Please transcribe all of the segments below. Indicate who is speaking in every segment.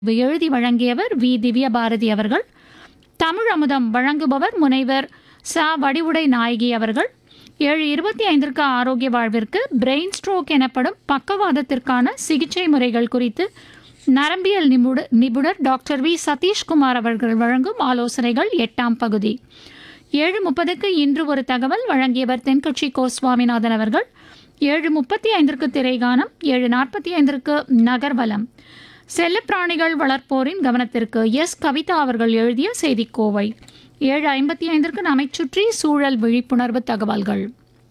Speaker 1: எழுதி வழங்கியவர் வி திவ்யபாரதி அவர்கள் தமிழ் அமுதம் வழங்குபவர் முனைவர் ச வடிவுடை நாயகி அவர்கள் ஏழு இருபத்தி ஐந்திற்கு ஆரோக்கிய வாழ்விற்கு பிரெயின் ஸ்ட்ரோக் எனப்படும் பக்கவாதத்திற்கான சிகிச்சை முறைகள் குறித்து நரம்பியல் நிபுணர் நிபுணர் டாக்டர் வி சதீஷ்குமார் அவர்கள் வழங்கும் ஆலோசனைகள் எட்டாம் பகுதி ஏழு முப்பதுக்கு இன்று ஒரு தகவல் வழங்கியவர் தென்கட்சி கோ சுவாமிநாதன் அவர்கள் ஏழு முப்பத்தி ஐந்திற்கு திரைகானம் ஏழு நாற்பத்தி ஐந்திற்கு நகர்வலம் செல்லப்பிராணிகள் வளர்ப்போரின் கவனத்திற்கு எஸ் கவிதா அவர்கள் எழுதிய செய்திக்கோவை ஏழு ஐம்பத்தி ஐந்திற்கு நம்மை சுற்றி சூழல் விழிப்புணர்வு தகவல்கள்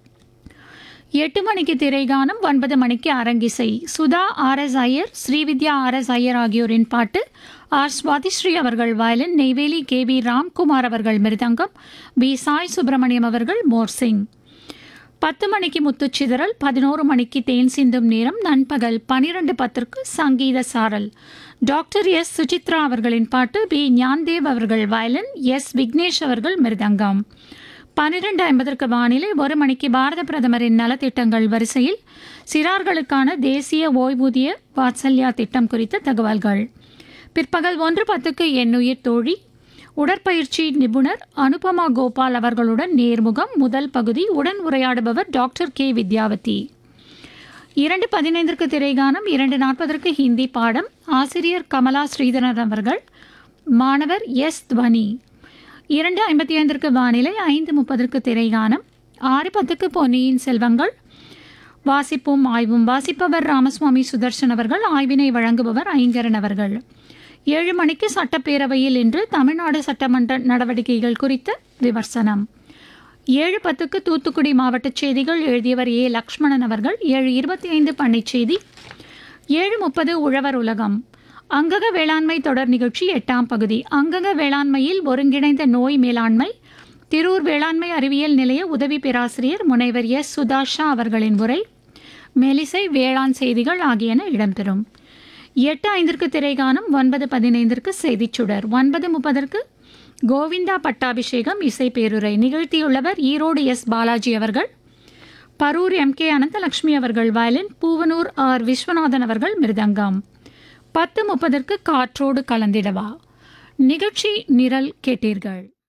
Speaker 1: எட்டு மணிக்கு திரைகானம் ஒன்பது மணிக்கு அரங்கிசை Sudha R S Iyer Srividya R S Iyer ஆகியோரின் பாட்டு ஆர் சுவாதிஸ்ரீ அவர்கள் violin Neyveli K V Ramkumar அவர்கள் மிருதங்கம் பி சாய் சுப்பிரமணியம் அவர்கள் மோர்சிங் பத்து மணிக்கு முத்துச்சிதறல் பதினோரு மணிக்கு தேன் சிந்தும் நேரம் நண்பகல் பனிரெண்டு பத்திற்கு சங்கீத சாரல் டாக்டர் எஸ் சுசித்ரா அவர்களின் பாட்டு பி ஞான்தேவ் அவர்கள் வயலின் எஸ் விக்னேஷ் அவர்கள் மிருதங்கம் பன்னிரெண்டு ஐம்பதற்கு வானிலை ஒரு மணிக்கு பாரத பிரதமரின் நலத்திட்டங்கள் வரிசையில் சிறார்களுக்கான தேசிய ஓய்வூதிய வாத்சல்யா திட்டம் குறித்த தகவல்கள் பிற்பகல் ஒன்று பத்துக்கு எண்ணுயிர் தோழி உடற்பயிற்சி நிபுணர் அனுபமா கோபால் அவர்களுடன் நேர்முகம் முதல் பகுதி உடன் உரையாடுபவர் டாக்டர் கே வித்யாவதி இரண்டு பதினைந்திற்கு திரைகானம் இரண்டு நாற்பதற்கு ஹிந்தி பாடம் ஆசிரியர் கமலா ஸ்ரீதரன் அவர்கள் மாணவர் எஸ் துவனி இரண்டு ஐம்பத்தி ஐந்திற்கு வானிலை ஐந்து முப்பதற்கு திரைகானம் ஆறு பத்துக்கு பொன்னியின் செல்வங்கள் வாசிப்பும் ஆய்வும் வாசிப்பவர் ராமசுவாமி சுதர்சன் அவர்கள் ஆய்வினை வழங்குபவர் ஐங்கரன் அவர்கள் ஏழு மணிக்கு சட்டப்பேரவையில் இன்று தமிழ்நாடு சட்டமன்ற நடவடிக்கைகள் குறித்த விமர்சனம் ஏழு பத்துக்கு தூத்துக்குடி மாவட்ட செய்திகள் எழுதியவர் ஏ லக்ஷ்மணன் அவர்கள் ஏழு இருபத்தி ஐந்து பண்ணைச் செய்தி ஏழு முப்பது உழவர் உலகம் அங்கக வேளாண்மை தொடர் நிகழ்ச்சி எட்டாம் பகுதி அங்கக வேளாண்மையில் ஒருங்கிணைந்த நோய் மேலாண்மை திரூர் வேளாண்மை அறிவியல் நிலைய உதவி பேராசிரியர் முனைவர் எஸ் சுதாஷா அவர்களின் உரை மெலிசை வேளாண் செய்திகள் ஆகியன இடம்பெறும் எட்டு ஐந்திற்கு திரைகானம் ஒன்பது பதினைந்திற்கு செய்திச் சுடர் ஒன்பது முப்பதற்கு கோவிந்தா பட்டாபிஷேகம் இசை பேருரை நிகழ்த்தியுள்ளவர் ஈரோடு எஸ் பாலாஜி அவர்கள் பரூர் எம் கே அனந்தலட்சுமி அவர்கள் வயலின் பூவனூர் ஆர் விஸ்வநாதன் அவர்கள் மிருதங்கம் பத்து முப்பதற்கு காற்றோடு கலந்திடவா நிகழ்ச்சி நிரல் கேட்டீர்கள்